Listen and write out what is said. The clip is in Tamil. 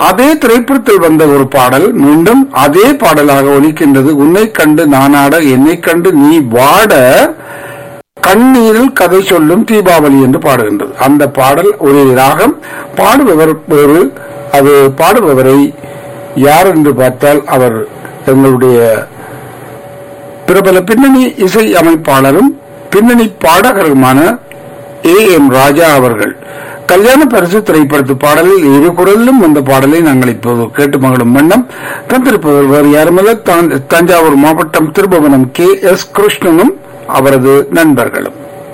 அதே திரைப்படத்தில் வந்த ஒரு பாடல் மீண்டும் அதே பாடலாக ஒலிக்கின்றது உன்னை கண்டு நானாட என்னை கண்டு நீ வாட கண்ணீரில் கதை சொல்லும் தீபாவளி என்று பாடுகின்றது அந்த பாடல் ஒரு ராகம் பாடுபவர் வேறு அது பாடுபவரை யார் என்று பார்த்தால் அவர் எங்களுடைய பிரபல பின்னணி இசை அமைப்பாளரும் பின்னணி பாடகருமான ஏ எம் ராஜா அவர்கள் கல்யாண பரிசு திரைப்படத்து பாடலில் இரு குரலிலும் வந்த பாடலை நாங்கள் இப்போது கேட்டு மகளும் வண்ணம் தந்திருப்பவர் வேறு யாருமல்ல தான்- தஞ்சாவூர் மாவட்டம் திருபுவனம் கே எஸ் கிருஷ்ணனும் அவரது நண்பர்களும்